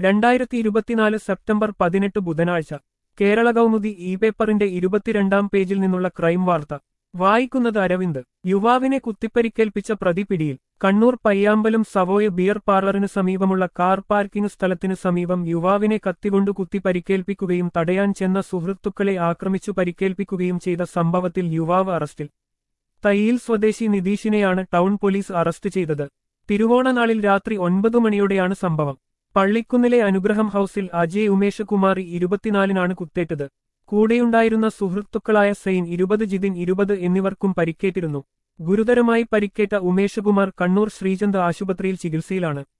രണ്ടായിരത്തി ഇരുപത്തിനാല് സെപ്റ്റംബർ പതിനെട്ട് ബുധനാഴ്ച കേരള കൗമുദി ഇ പേപ്പറിന്റെ ഇരുപത്തിരണ്ടാം പേജിൽ നിന്നുള്ള ക്രൈം വാർത്ത വായിക്കുന്നത് അരവിന്ദ് യുവാവിനെ കുത്തിപ്പരിക്കേൽപ്പിച്ച പ്രതി പിടിയിൽ കണ്ണൂർ പയ്യാമ്പലം സവോയ ബിയർ പാർലറിന് സമീപമുള്ള കാർ പാർക്കിംഗ് സ്ഥലത്തിനു സമീപം യുവാവിനെ കത്തികൊണ്ട് കുത്തി പരിക്കേൽപ്പിക്കുകയും തടയാൻ ചെന്ന സുഹൃത്തുക്കളെ ആക്രമിച്ചു പരിക്കേൽപ്പിക്കുകയും ചെയ്ത സംഭവത്തിൽ യുവാവ് അറസ്റ്റിൽ തയ്യിൽ സ്വദേശി നിതീഷിനെയാണ് ടൗൺ പോലീസ് അറസ്റ്റ് ചെയ്തത് തിരുവോണനാളിൽ രാത്രി ഒൻപതു മണിയോടെയാണ് സംഭവം പള്ളിക്കുന്നിലെ അനുഗ്രഹം ഹൌസിൽ അജയ് ഉമേഷ് കുമാറി ഇരുപത്തിനാലിനാണ് കുത്തേറ്റത് കൂടെയുണ്ടായിരുന്ന സുഹൃത്തുക്കളായ സെയിൻ ഇരുപത് ജിതിൻ ഇരുപത് എന്നിവർക്കും പരിക്കേറ്റിരുന്നു ഗുരുതരമായി പരിക്കേറ്റ ഉമേഷ് കുമാർ കണ്ണൂർ ശ്രീചന്ദ് ആശുപത്രിയിൽ ചികിത്സയിലാണ്